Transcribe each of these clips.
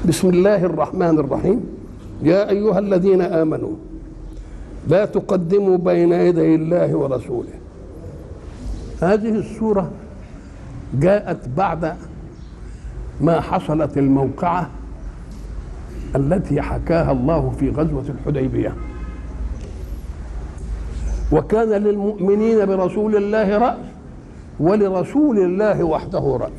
بسم الله الرحمن الرحيم يا ايها الذين امنوا لا تقدموا بين يدي الله ورسوله هذه السوره جاءت بعد ما حصلت الموقعه التي حكاها الله في غزوه الحديبيه وكان للمؤمنين برسول الله راي ولرسول الله وحده راي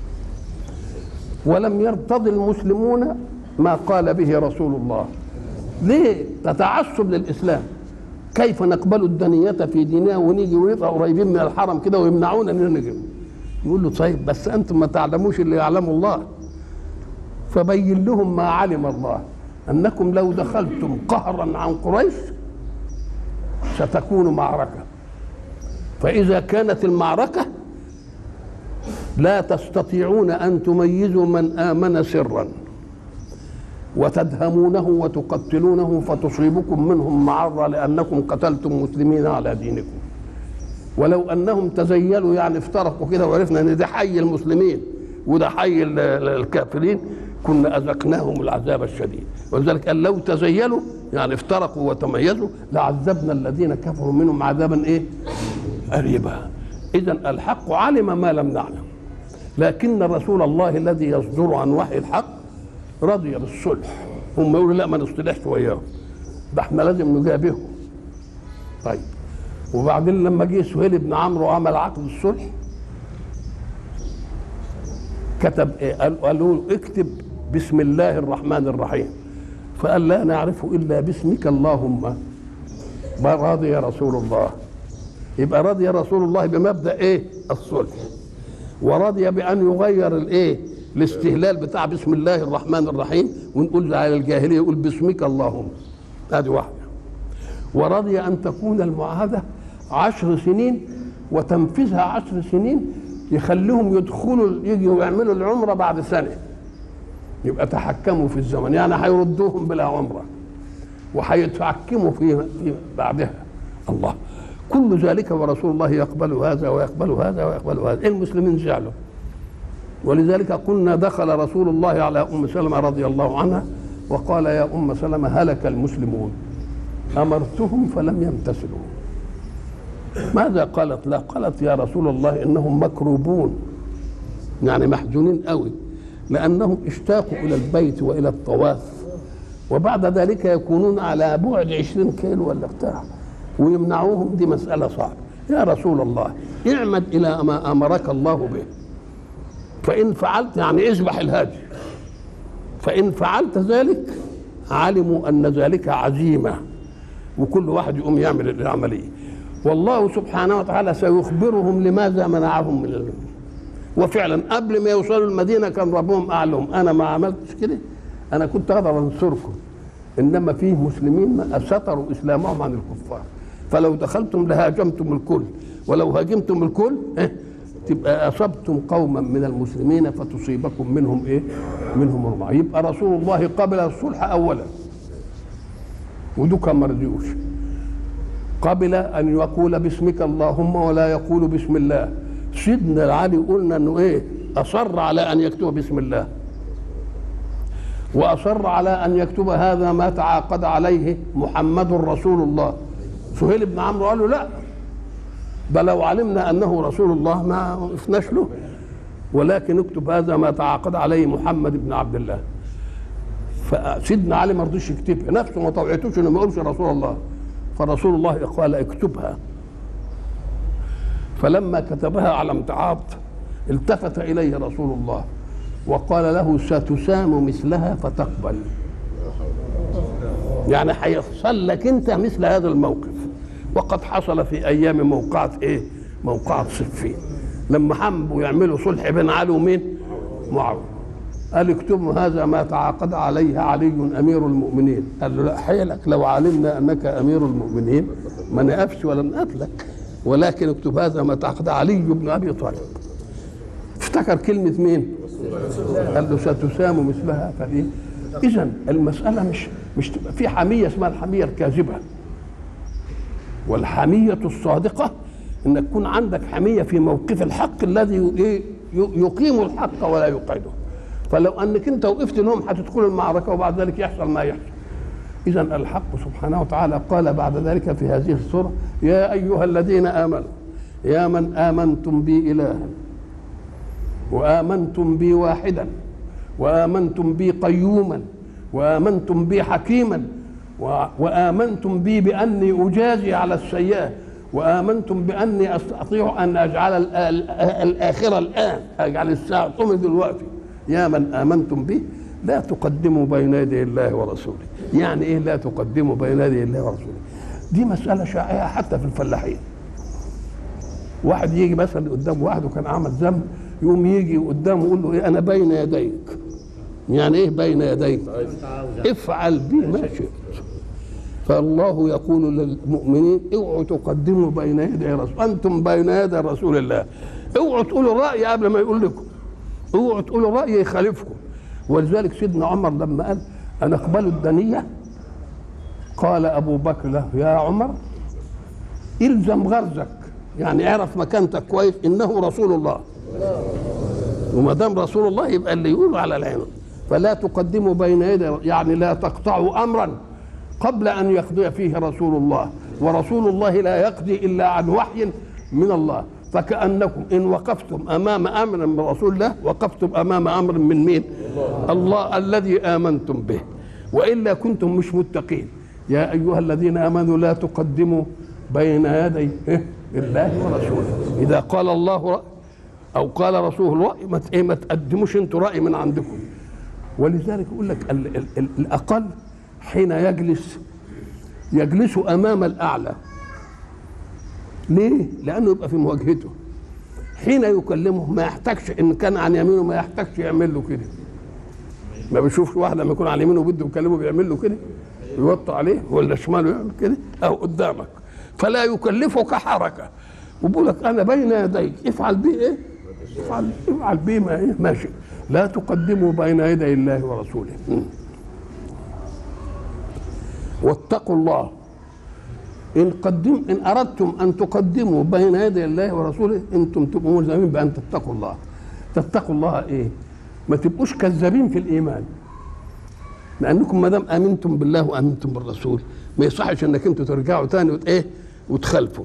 ولم يرتضي المسلمون ما قال به رسول الله ليه تتعصب للاسلام كيف نقبل الدنية في ديننا ونيجي ونبقى قريبين من الحرم كده ويمنعونا اننا نجي يقول له طيب بس انتم ما تعلموش اللي يعلمه الله فبين لهم ما علم الله انكم لو دخلتم قهرا عن قريش ستكون معركه فاذا كانت المعركه لا تستطيعون ان تميزوا من امن سرا وتدهمونه وتقتلونه فتصيبكم منهم معره لانكم قتلتم مسلمين على دينكم ولو انهم تزيلوا يعني افترقوا كده وعرفنا ان ده حي المسلمين وده حي الكافرين كنا اذقناهم العذاب الشديد ولذلك قال لو تزيلوا يعني افترقوا وتميزوا لعذبنا الذين كفروا منهم عذابا ايه؟ قريبا اذا الحق علم ما لم نعلم لكن رسول الله الذي يصدر عن وحي الحق رضي بالصلح هم يقولوا لا ما نصطلحش وياهم ده احنا لازم نجابههم طيب وبعدين لما جه سهيل بن عمرو وعمل عقد الصلح كتب ايه قالوا له اكتب بسم الله الرحمن الرحيم فقال لا نعرف الا باسمك اللهم راضي يا رسول الله يبقى رضي رسول الله بمبدا ايه الصلح ورضي بان يغير الايه الاستهلال بتاع بسم الله الرحمن الرحيم ونقول على الجاهليه يقول باسمك اللهم هذه واحده ورضي ان تكون المعاهده عشر سنين وتنفيذها عشر سنين يخليهم يدخلوا يجوا يعملوا العمره بعد سنه يبقى تحكموا في الزمن يعني هيردوهم بلا عمره وهيتحكموا في, في بعدها الله كل ذلك ورسول الله يقبل هذا ويقبل هذا ويقبل هذا المسلمين زعلوا ولذلك قلنا دخل رسول الله على ام سلمه رضي الله عنها وقال يا ام سلمه هلك المسلمون امرتهم فلم يمتثلوا ماذا قالت لا قالت يا رسول الله انهم مكروبون يعني محزونين قوي لانهم اشتاقوا الى البيت والى الطواف وبعد ذلك يكونون على بعد عشرين كيلو ولا بتاع ويمنعوهم دي مسألة صعبة يا رسول الله اعمد إلى ما أمرك الله به فإن فعلت يعني اذبح الهدي فإن فعلت ذلك علموا أن ذلك عزيمة وكل واحد يقوم يعمل العملية والله سبحانه وتعالى سيخبرهم لماذا منعهم من المدينة وفعلا قبل ما يوصلوا المدينة كان ربهم أعلم أنا ما عملتش كده أنا كنت أقدر أنصركم إنما فيه مسلمين ما ستروا إسلامهم عن الكفار فلو دخلتم لهاجمتم الكل ولو هاجمتم الكل إيه؟ تبقى اصبتم قوما من المسلمين فتصيبكم منهم ايه؟ منهم رمع يبقى رسول الله قبل الصلح اولا ودوكا ما رضيوش قبل ان يقول باسمك اللهم ولا يقول بسم الله سيدنا علي قلنا انه ايه؟ اصر على ان يكتب بسم الله واصر على ان يكتب هذا ما تعاقد عليه محمد رسول الله سهيل بن عمرو قال له لا بل لو علمنا انه رسول الله ما وقفناش له ولكن اكتب هذا ما تعاقد عليه محمد بن عبد الله فسيدنا علي ما رضيش يكتبها نفسه ما طوعتوش انه ما يقولش رسول الله فرسول الله قال اكتبها فلما كتبها على امتعاض التفت اليه رسول الله وقال له ستسام مثلها فتقبل يعني هيحصل لك انت مثل هذا الموقف وقد حصل في ايام موقعة ايه موقعة صفين لما حموا يعملوا صلح بين علي ومين معاوية قال اكتبوا هذا ما تعاقد عليه علي امير المؤمنين قال له لا حيلك لو علمنا انك امير المؤمنين ما نقفش ولا نقتلك ولكن اكتب هذا ما تعاقد علي بن ابي طالب افتكر كلمة مين قال له ستسام مثلها فايه اذا المسألة مش مش تبقى في حمية اسمها الحمية الكاذبة والحمية الصادقة ان تكون عندك حمية في موقف الحق الذي يقيم الحق ولا يقعده فلو انك انت وقفت لهم هتدخلوا المعركه وبعد ذلك يحصل ما يحصل اذا الحق سبحانه وتعالى قال بعد ذلك في هذه السوره يا ايها الذين امنوا يا من امنتم بي الها وامنتم بي واحدا وامنتم بي قيوما وامنتم بي حكيما وامنتم بي باني اجازي على السيئه وامنتم باني استطيع ان اجعل الاخره الان اجعل الساعه قم دلوقتي يا من امنتم به لا تقدموا بين يدي الله ورسوله يعني ايه لا تقدموا بين يدي الله ورسوله دي مساله شائعه حتى في الفلاحين واحد يجي مثلا قدام واحد وكان عمل ذنب يقوم يجي قدامه يقول له ايه انا بين يديك يعني ايه بين يديك افعل بي ما شئت فالله يقول للمؤمنين اوعوا تقدموا بين يدي رسول انتم بين يدي رسول الله اوعوا تقولوا راي قبل ما يقول لكم اوعوا تقولوا راي يخالفكم ولذلك سيدنا عمر لما قال انا اقبل الدنيه قال ابو بكر له يا عمر الزم غرزك يعني اعرف مكانتك كويس انه رسول الله وما دام رسول الله يبقى اللي يقولوا على العين فلا تقدموا بين يدي يعني لا تقطعوا امرا قبل ان يقضي فيه رسول الله ورسول الله لا يقضي الا عن وحي من الله فكانكم ان وقفتم امام امر من رسول الله وقفتم امام امر من مين الله, الله الذي امنتم به والا كنتم مش متقين يا ايها الذين امنوا لا تقدموا بين يدي الله ورسوله اذا قال الله رأي او قال رسول الراي ما ايه ما تقدموش انتوا راي من عندكم ولذلك يقول لك ال ال ال الاقل حين يجلس يجلس امام الاعلى ليه؟ لانه يبقى في مواجهته حين يكلمه ما يحتاجش ان كان عن يمينه ما يحتاجش يعمل له كده ما بيشوفش واحد لما يكون على يمينه بده يكلمه بيعمل له كده يوطي عليه ولا شماله يعمل كده اهو قدامك فلا يكلفك حركه وبقول لك انا بين يديك افعل بي ايه؟ افعل افعل بي ما ايه ماشي لا تقدموا بين يدي الله ورسوله واتقوا الله ان قدم ان اردتم ان تقدموا بين يدي الله ورسوله انتم تبقوا ملزمين بان تتقوا الله تتقوا الله ايه ما تبقوش كذابين في الايمان لانكم ما دام امنتم بالله وامنتم بالرسول ما يصحش انك انتم ترجعوا تاني وت ايه وتخالفوا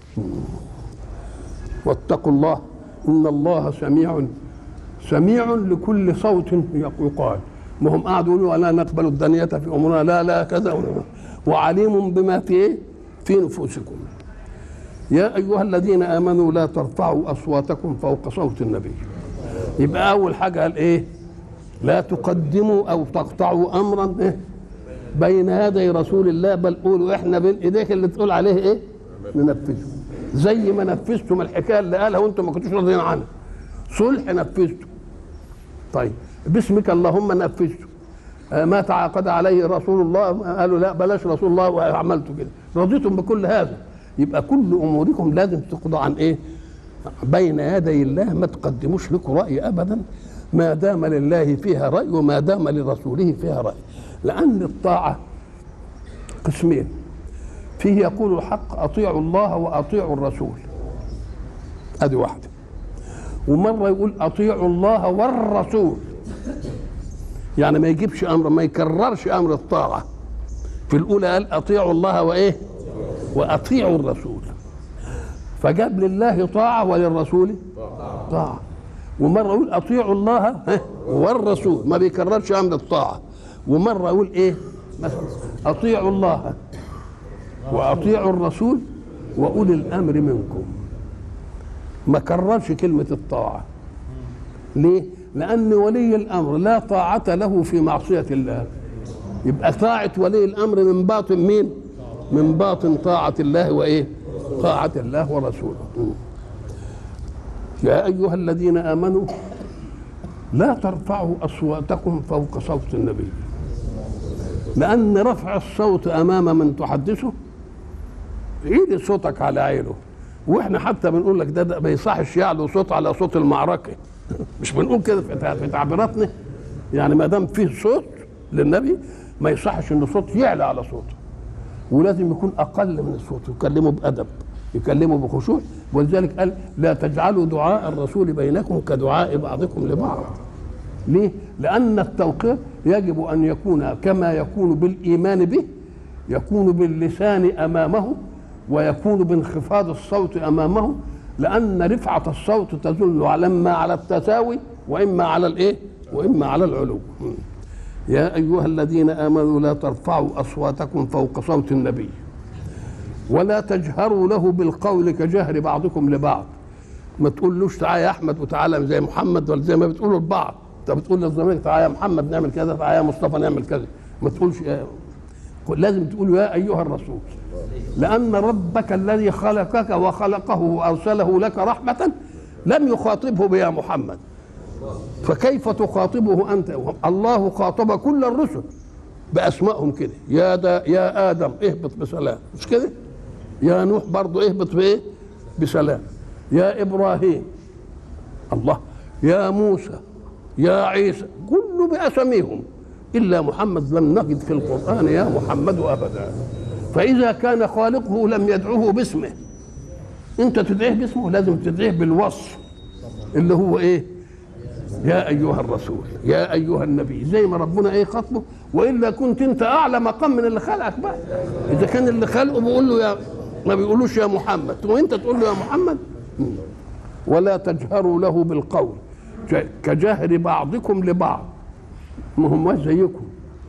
واتقوا الله ان الله سميع سميع لكل صوت يقال ما هم قعدوا يقولوا لا نقبل الدنية في امورنا لا لا كذا وعليم بما في ايه في نفوسكم يا ايها الذين امنوا لا ترفعوا اصواتكم فوق صوت النبي يبقى اول حاجه قال ايه لا تقدموا او تقطعوا امرا إيه؟ بين يدي رسول الله بل قولوا احنا بين ايديك اللي تقول عليه ايه ننفذه زي ما نفذتم الحكايه اللي قالها وانتم ما كنتوش راضيين عنها صلح نفذته طيب باسمك اللهم نفذته ما تعاقد عليه رسول الله قالوا لا بلاش رسول الله وعملته كده رضيتم بكل هذا يبقى كل اموركم لازم تقضى عن ايه بين يدي الله ما تقدموش لكم راي ابدا ما دام لله فيها راي وما دام لرسوله فيها راي لان الطاعه قسمين فيه يقول الحق اطيعوا الله واطيعوا الرسول ادي واحده ومره يقول اطيعوا الله والرسول يعني ما يجيبش امر ما يكررش امر الطاعه في الاولى قال اطيعوا الله وايه واطيعوا الرسول فجاب لله طاعه وللرسول طاعه ومره يقول اطيعوا الله والرسول ما بيكررش امر الطاعه ومره يقول ايه مثلا اطيعوا الله واطيعوا الرسول واولي الامر منكم ما كررش كلمه الطاعه ليه لأن ولي الأمر لا طاعة له في معصية الله يبقى طاعة ولي الأمر من باطن مين؟ من باطن طاعة الله وإيه؟ طاعة الله ورسوله يا أيها الذين آمنوا لا ترفعوا أصواتكم فوق صوت النبي لأن رفع الصوت أمام من تحدثه عيد صوتك على عينه واحنا حتى بنقول لك ده, ده ما يصحش يعلو صوت على صوت المعركه مش بنقول كده في تعبيراتنا يعني ما دام فيه صوت للنبي ما يصحش ان الصوت يعلى على صوته ولازم يكون اقل من الصوت يكلمه بادب يكلمه بخشوع ولذلك قال لا تجعلوا دعاء الرسول بينكم كدعاء بعضكم لبعض ليه؟ لأن التوقير يجب أن يكون كما يكون بالإيمان به يكون باللسان أمامه ويكون بانخفاض الصوت أمامه لأن رفعة الصوت تدل على إما على التساوي وإما على الإيه؟ وإما على العلو يا أيها الذين آمنوا لا ترفعوا أصواتكم فوق صوت النبي ولا تجهروا له بالقول كجهر بعضكم لبعض ما تقولوش تعالى يا احمد وتعالى زي محمد ولا زي ما بتقولوا لبعض انت بتقول للزمالك تعالى يا محمد نعمل كذا تعالى يا مصطفى نعمل كذا ما تقولش يا لازم تقول يا ايها الرسول لان ربك الذي خلقك وخلقه وارسله لك رحمه لم يخاطبه بيا محمد فكيف تخاطبه انت الله خاطب كل الرسل باسمائهم كده يا دا يا ادم اهبط بسلام مش كده يا نوح برضه اهبط بايه بسلام يا ابراهيم الله يا موسى يا عيسى كله باساميهم الا محمد لم نجد في القران يا محمد ابدا فاذا كان خالقه لم يدعوه باسمه انت تدعيه باسمه لازم تدعيه بالوصف اللي هو ايه يا ايها الرسول يا ايها النبي زي ما ربنا ايه خطبه والا كنت انت اعلى مقام من اللي خلقك بقى اذا كان اللي خلقه بيقول له يا ما بيقولوش يا محمد وانت تقول له يا محمد ولا تجهروا له بالقول كجهر بعضكم لبعض ما هم زيكم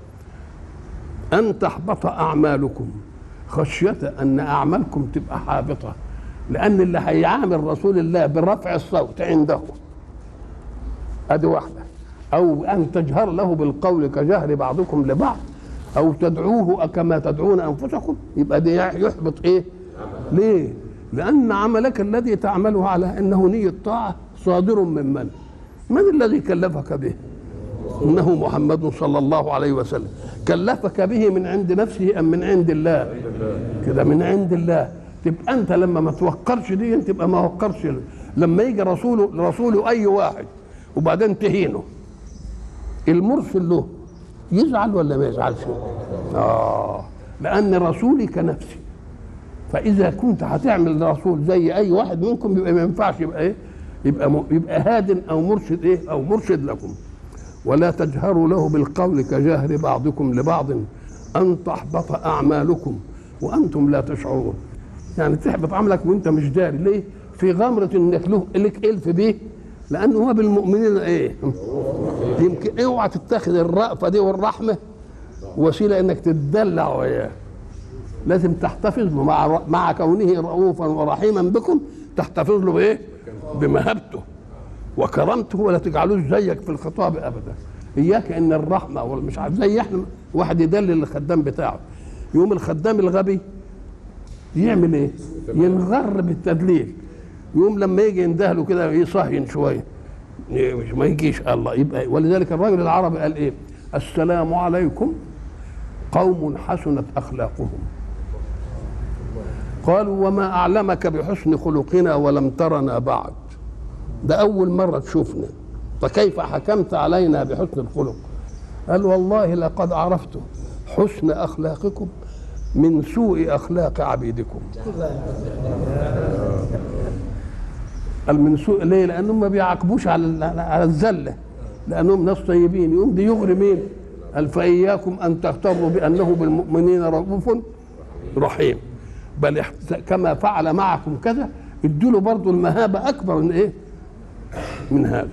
ان تحبط اعمالكم خشيه ان اعمالكم تبقى حابطه لان اللي هيعامل رسول الله برفع الصوت عنده ادي واحده او ان تجهر له بالقول كجهر بعضكم لبعض او تدعوه كما تدعون انفسكم يبقى ده يحبط ايه ليه لان عملك الذي تعمله على انه نيه طاعه صادر من من من الذي كلفك به انه محمد صلى الله عليه وسلم كلفك به من عند نفسه ام من عند الله كده من عند الله تبقى انت لما ما توقرش دي تبقى ما وقرش لما يجي رسوله رسوله اي واحد وبعدين تهينه المرسل له يزعل ولا ما يزعلش اه لان رسولي كنفسي فاذا كنت هتعمل رسول زي اي واحد منكم يبقى ما ينفعش يبقى ايه يبقى م... يبقى هاد او مرشد ايه او مرشد لكم ولا تجهروا له بالقول كجهر بعضكم لبعض ان تحبط اعمالكم وانتم لا تشعرون يعني تحبط عملك وانت مش داري ليه في غمرة انك له لك الف بيه لانه هو بالمؤمنين ايه يمكن اوعى تتخذ الرأفة دي والرحمة وسيلة انك تتدلع وياه لازم تحتفظ له مع مع كونه رؤوفا ورحيما بكم تحتفظ له بايه؟ بمهابته وكرمته ولا تجعلوش زيك في الخطاب ابدا اياك ان الرحمه والمش عارف زي احنا واحد يدلل الخدام بتاعه يوم الخدام الغبي يعمل ايه؟ ينغر بالتدليل يوم لما يجي يندهله كده يصهين شويه مش ما يجيش الله يبقى ولذلك الراجل العربي قال ايه؟ السلام عليكم قوم حسنت اخلاقهم قالوا وما اعلمك بحسن خلقنا ولم ترنا بعد ده اول مره تشوفنا فكيف حكمت علينا بحسن الخلق قال والله لقد عرفت حسن اخلاقكم من سوء اخلاق عبيدكم قال من سوء ليه لانهم ما بيعاقبوش على على الزله لانهم ناس طيبين يقوم دي يغري مين قال فاياكم ان تغتروا بانه بالمؤمنين رؤوف رحيم بل كما فعل معكم كذا ادوا له برضه المهابه اكبر من ايه؟ من هذا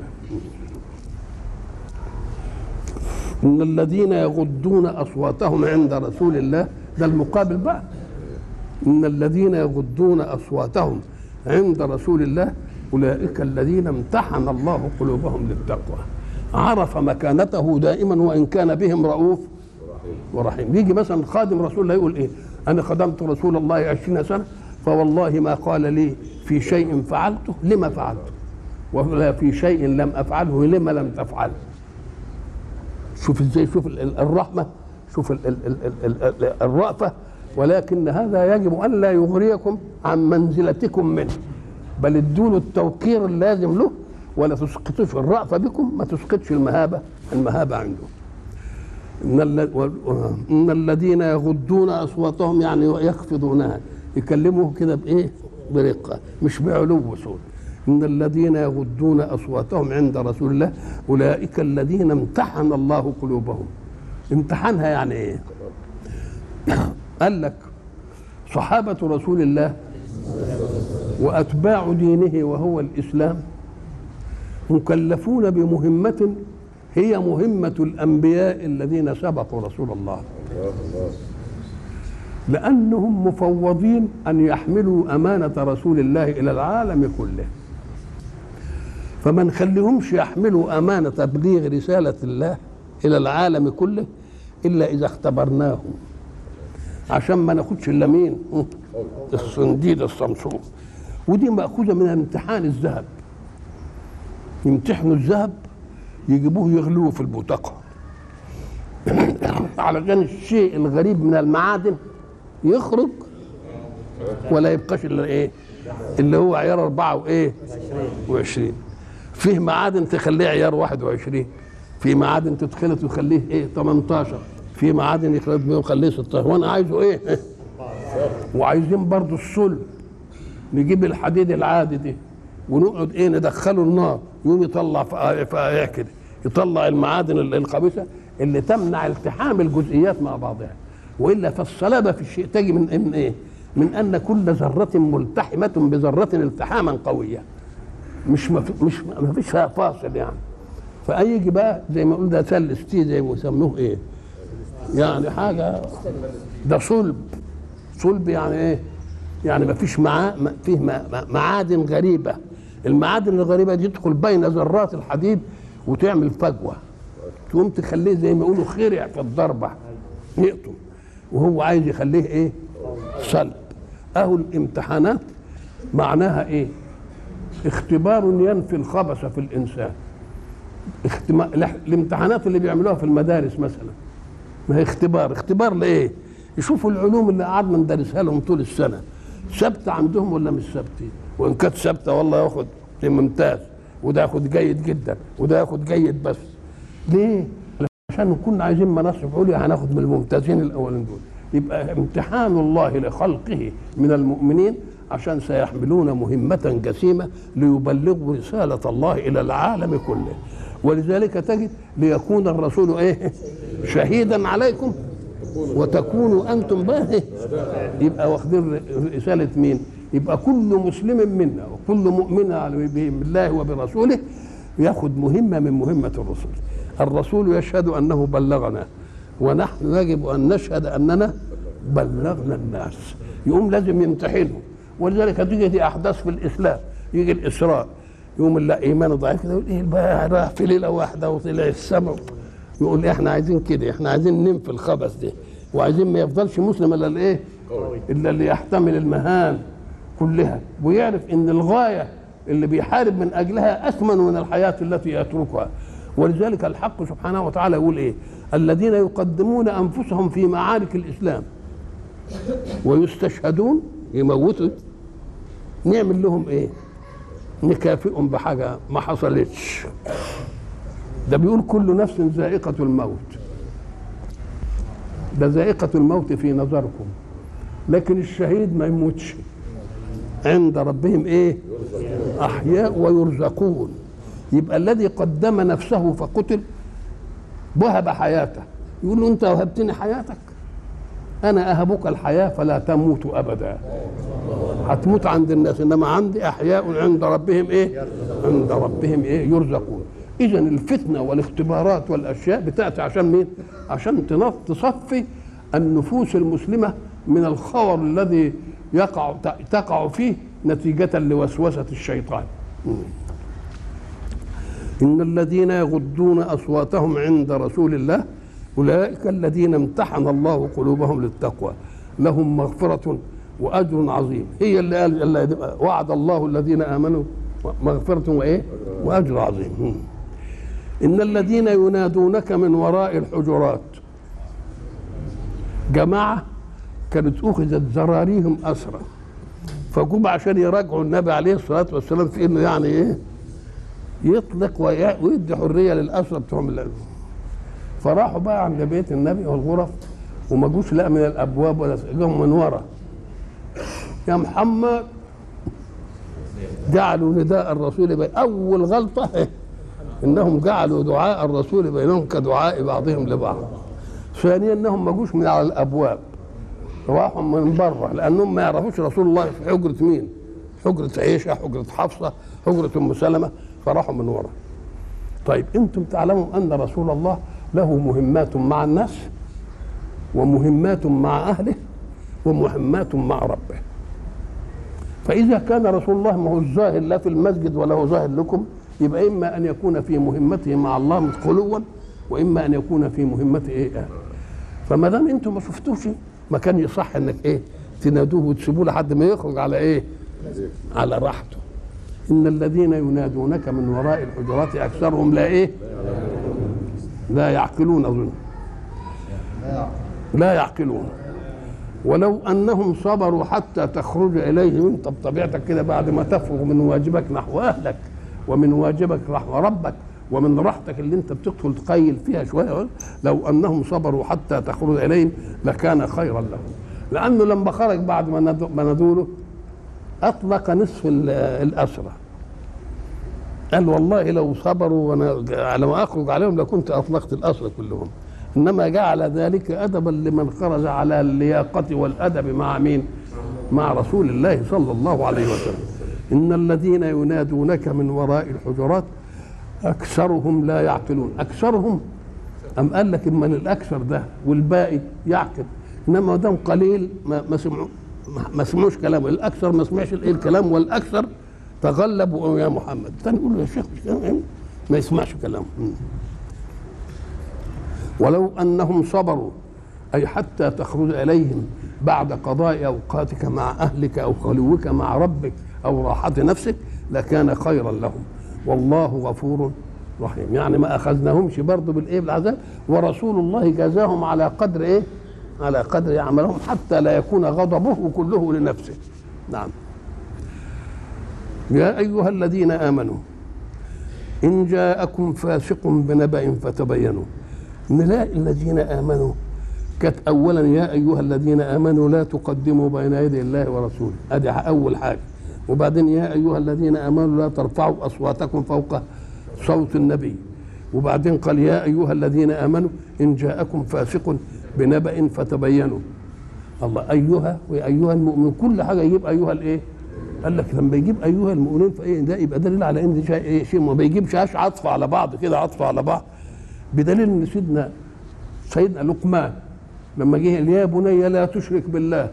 ان الذين يغضون اصواتهم عند رسول الله ده المقابل بقى ان الذين يغضون اصواتهم عند رسول الله اولئك الذين امتحن الله قلوبهم للتقوى عرف مكانته دائما وان كان بهم رؤوف ورحيم يجي مثلا خادم رسول الله يقول ايه انا خدمت رسول الله عشرين سنه فوالله ما قال لي في شيء فعلته لما فعلته ولا في شيء لم افعله لما لم تفعله شوف ازاي شوف الرحمه شوف ال ال ال ال الرأفه ولكن هذا يجب ان لا يغريكم عن منزلتكم منه بل ادوا له التوقير اللازم له ولا تسقطوش الرأفه بكم ما تسقطش المهابه المهابه عنده إن, إن الذين يغضون أصواتهم يعني يخفضونها يكلموه كده بإيه؟ برقة مش بعلو صوت إن الذين يغضون أصواتهم عند رسول الله أولئك الذين امتحن الله قلوبهم امتحانها يعني إيه قال لك صحابة رسول الله وأتباع دينه وهو الإسلام مكلفون بمهمة هي مهمة الأنبياء الذين سبقوا رسول الله لأنهم مفوضين أن يحملوا أمانة رسول الله إلى العالم كله فما نخليهمش يحملوا أمانة تبليغ رسالة الله إلى العالم كله إلا إذا اختبرناهم عشان ما ناخدش إلا مين الصنديد الصمصوم ودي مأخوذة من امتحان الذهب يمتحنوا الذهب يجيبوه يغلوه في البوتقة علشان الشيء الغريب من المعادن يخرج ولا يبقاش الا ايه اللي هو عيار أربعة وإيه وعشرين فيه معادن تخليه عيار واحد وعشرين في معادن تدخله وتخليه ايه 18 في معادن يخلط بيه ويخليه 16 وانا عايزه ايه وعايزين برضو الصلب نجيب الحديد العادي ده ونقعد ايه ندخله النار يقوم يطلع فقايع كده يطلع المعادن الخبيثه اللي تمنع التحام الجزئيات مع بعضها والا فالصلابه في الشيء تجي من من ايه؟ من ان كل ذره ملتحمه بذره التحاما قويا مش مف... مش ما فيش فيها فاصل يعني فيجي بقى زي ما قلنا سل ستي زي ما يسموه ايه؟ يعني حاجه ده صلب صلب يعني ايه؟ يعني ما فيش معاه ما فيه معادن غريبه المعادن الغريبه دي تدخل بين ذرات الحديد وتعمل فجوه تقوم تخليه زي ما يقولوا خرع في الضربه يقطم وهو عايز يخليه ايه؟ صلب اهو الامتحانات معناها ايه؟ اختبار ينفي الخبث في الانسان اختما... الامتحانات اللي بيعملوها في المدارس مثلا ما هي اختبار اختبار لايه؟ يشوفوا العلوم اللي قعدنا ندرسها لهم طول السنه ثابته عندهم ولا مش ثابته وان كانت ثابته والله ياخد ممتاز وده ياخد جيد جدا وده ياخد جيد بس ليه عشان كنا عايزين مناصب عليا هناخد من الممتازين الاولين دول يبقى امتحان الله لخلقه من المؤمنين عشان سيحملون مهمة جسيمة ليبلغوا رسالة الله إلى العالم كله ولذلك تجد ليكون الرسول إيه شهيدا عليكم وتكونوا أنتم بقى يبقى واخدين رسالة مين يبقى كل مسلم منا وكل مؤمن بالله وبرسوله ياخذ مهمة من مهمة الرسول الرسول يشهد أنه بلغنا ونحن يجب أن نشهد أننا بلغنا الناس يقوم لازم يمتحنهم ولذلك تيجي احداث في الاسلام يجي الاسراء يقوم اللي ايمانه ضعيف كده يقول ايه بقى راح في ليله واحده وطلع السماء يقول احنا عايزين كده احنا عايزين ننفي الخبث ده وعايزين ما يفضلش مسلم الا الايه؟ الا اللي يحتمل المهام كلها ويعرف ان الغايه اللي بيحارب من اجلها اثمن من الحياه التي يتركها ولذلك الحق سبحانه وتعالى يقول ايه؟ الذين يقدمون انفسهم في معارك الاسلام ويستشهدون يموتوا نعمل لهم ايه نكافئهم بحاجه ما حصلتش ده بيقول كل نفس ذائقة الموت ده ذائقة الموت في نظركم لكن الشهيد ما يموتش عند ربهم ايه احياء ويرزقون يبقى الذي قدم نفسه فقتل وهب حياته يقول له انت وهبتني حياتك انا اهبك الحياه فلا تموت ابدا هتموت عند الناس انما عندي احياء عند ربهم ايه عند ربهم ايه يرزقون اذا الفتنه والاختبارات والاشياء بتاتي عشان مين عشان تصفي النفوس المسلمه من الخور الذي يقع تقع فيه نتيجه لوسوسه الشيطان ان الذين يغضون اصواتهم عند رسول الله اولئك الذين امتحن الله قلوبهم للتقوى لهم مغفره واجر عظيم هي اللي قال وعد الله الذين امنوا مغفره وايه واجر عظيم ان الذين ينادونك من وراء الحجرات جماعه كانت اخذت زراريهم اسرى فجم عشان يراجعوا النبي عليه الصلاه والسلام في انه يعني ايه يطلق ويدي حريه للاسرى بتوعهم فراحوا بقى عند بيت النبي والغرف وما جوش لا من الابواب ولا جم من ورا يا محمد جعلوا نداء الرسول بي... اول غلطه إيه؟ انهم جعلوا دعاء الرسول بينهم كدعاء بعضهم لبعض ثانيا انهم ما جوش من على الابواب راحوا من بره لانهم ما يعرفوش رسول الله في حجره مين حجره عيشه حجره حفصه حجره ام سلمه فراحوا من ورا طيب انتم تعلموا ان رسول الله له مهمات مع الناس ومهمات مع اهله ومهمات مع ربه فاذا كان رسول الله ما هو الظاهر لا في المسجد ولا هو ظاهر لكم يبقى اما ان يكون في مهمته مع الله خلوا واما ان يكون في مهمته ايه أهل. فما دام انتم ما شفتوش ما كان يصح انك ايه تنادوه وتسيبوه لحد ما يخرج على ايه على راحته ان الذين ينادونك من وراء الحجرات اكثرهم لا ايه لا يعقلون اظن لا يعقلون ولو انهم صبروا حتى تخرج اليهم انت بطبيعتك كده بعد ما تفرغ من واجبك نحو اهلك ومن واجبك نحو ربك ومن راحتك اللي انت بتدخل تقيل فيها شويه لو انهم صبروا حتى تخرج اليهم لكان خيرا لهم لانه لما خرج بعد ما ندو- ما ندوله اطلق نصف ال- الاسرى قال والله لو صبروا وانا على ما اخرج عليهم لكنت اطلقت الاسرى كلهم انما جعل ذلك ادبا لمن خرج على اللياقه والادب مع مين؟ مع رسول الله صلى الله عليه وسلم ان الذين ينادونك من وراء الحجرات اكثرهم لا يعقلون اكثرهم ام قال لك من الاكثر ده والباقي يعقل انما دام قليل ما ما سمعوا ما سمعوش كلامه الاكثر ما سمعش الايه الكلام والاكثر تغلبوا يا محمد تاني يقول له يا شيخ مش كلام ما يسمعش كلامه ولو انهم صبروا اي حتى تخرج اليهم بعد قضاء اوقاتك مع اهلك او خلوك مع ربك او راحه نفسك لكان خيرا لهم والله غفور رحيم يعني ما اخذناهمش برضه بالايه بالعذاب ورسول الله جازاهم على قدر ايه على قدر عملهم حتى لا يكون غضبه كله لنفسه نعم يا ايها الذين امنوا ان جاءكم فاسق بنبأ فتبينوا نلاقي الذين امنوا كانت اولا يا ايها الذين امنوا لا تقدموا بين يدي الله ورسوله ادي اول حاجه وبعدين يا ايها الذين امنوا لا ترفعوا اصواتكم فوق صوت النبي وبعدين قال يا ايها الذين امنوا ان جاءكم فاسق بنبأ فتبينوا الله ايها وايها المؤمنون كل حاجه يجيب ايها الايه قال لك لما يجيب ايها المؤمنين فايه ده يبقى دليل على ان شيء إيه شيء ما بيجيبش عطف على بعض كده عطف على بعض بدليل ان سيدنا سيدنا لقمان لما جه قال يا بني لا تشرك بالله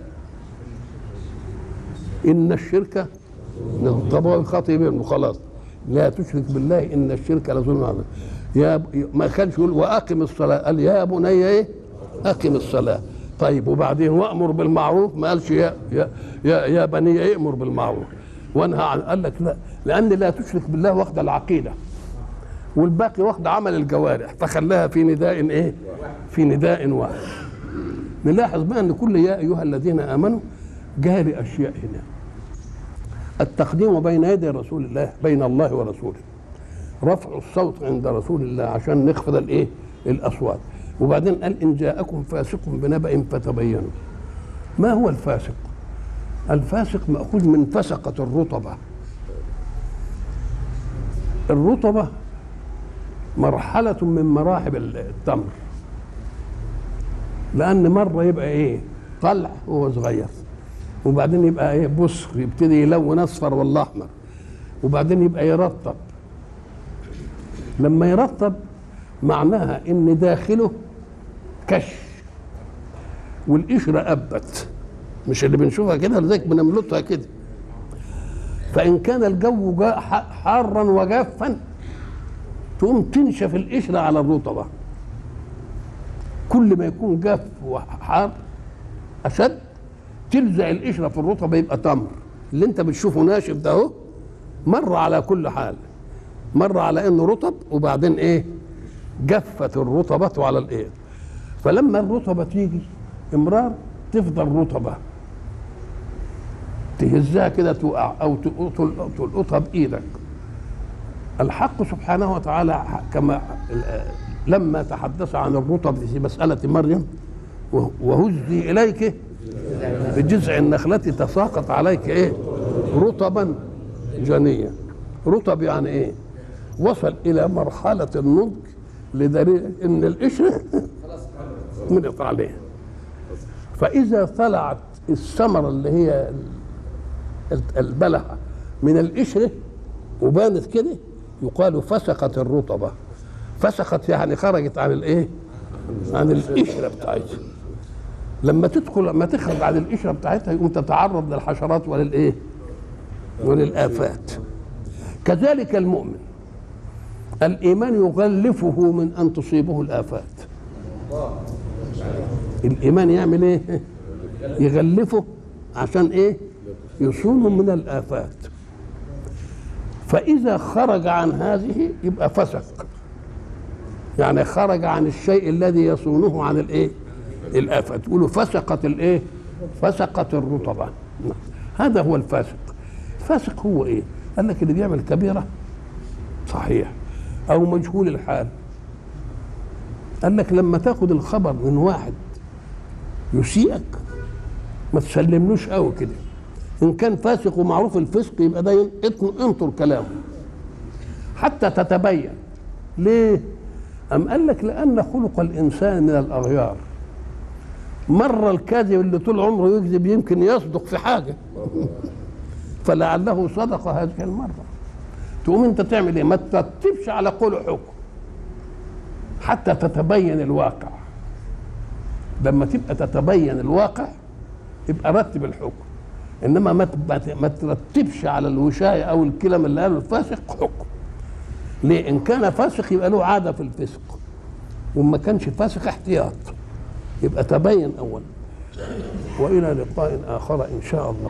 ان الشرك طبعا خاطئ بينه خلاص لا تشرك بالله ان الشرك لظلم عظيم يا ب- ما كانش يقول واقم الصلاه قال يا بني ايه اقم الصلاه طيب وبعدين وامر بالمعروف ما قالش يا يا يا, يا بني امر بالمعروف وانهى عن قال لك لا لان لا تشرك بالله واخده العقيده والباقي واخده عمل الجوارح فخلاها في نداء ايه في نداء واحد نلاحظ بقى ان كل يا ايها الذين امنوا جاري اشياء هنا التقديم بين يدي رسول الله بين الله ورسوله رفع الصوت عند رسول الله عشان نخفض الايه الاصوات وبعدين قال ان جاءكم فاسق بنبأ فتبينوا ما هو الفاسق الفاسق مأخوذ من فسقة الرطبة الرطبة مرحلة من مراحل التمر لأن مرة يبقى إيه طلع وهو صغير وبعدين يبقى إيه بص يبتدي يلون أصفر ولا أحمر وبعدين يبقى يرطب لما يرطب معناها إن داخله كش والقشرة أبت مش اللي بنشوفها كده لذلك بنملطها كده فإن كان الجو جاء ح- حارا وجافا تقوم تنشف القشرة على الرطبة كل ما يكون جاف وحار أشد تلزق القشرة في الرطبة يبقى تمر اللي انت بتشوفه ناشف ده اهو مر على كل حال مر على انه رطب وبعدين ايه جفت الرطبة على الايه فلما الرطبة تيجي امرار تفضل رطبة تهزها كده تقع او تلقط- تلقطها بايدك الحق سبحانه وتعالى كما لما تحدث عن الرطب في مسألة مريم وهزي إليك بجذع النخلة تساقط عليك إيه رطبا جنيا رطب يعني ايه وصل الى مرحله النضج لدليل ان القشره منط عليه فاذا طلعت الثمره اللي هي البلحه من القشره وبانت كده يقال فسقت الرطبه فسقت يعني خرجت عن الايه عن القشره بتاعتها لما تدخل لما تخرج عن القشره بتاعتها يقوم تتعرض للحشرات وللايه وللآفات كذلك المؤمن الإيمان يغلفه من أن تصيبه الآفات الإيمان يعمل إيه يغلفه عشان إيه يصونه من الآفات فإذا خرج عن هذه يبقى فسق يعني خرج عن الشيء الذي يصونه عن الإيه الآفات يقولوا فسقت الإيه فسقت الرطبة هذا هو الفاسق الفاسق هو ايه؟ قال لك اللي بيعمل كبيره صحيح او مجهول الحال قال لك لما تاخد الخبر من واحد يسيئك ما تسلملوش قوي كده ان كان فاسق ومعروف الفسق يبقى ده انطر كلامه حتى تتبين ليه أم قال لك لأن خلق الإنسان من الأغيار مرة الكاذب اللي طول عمره يكذب يمكن يصدق في حاجة فلعله صدق هذه المرة تقوم انت تعمل ايه ما ترتبش على قول حكم حتى تتبين الواقع لما تبقى تتبين الواقع يبقى رتب الحكم انما ما ما ترتبش على الوشايه او الكلام اللي قاله الفاسق حكم ليه ان كان فاسق يبقى له عاده في الفسق وما كانش فاسق احتياط يبقى تبين اولا والى لقاء اخر ان شاء الله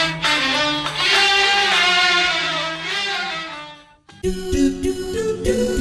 do do do do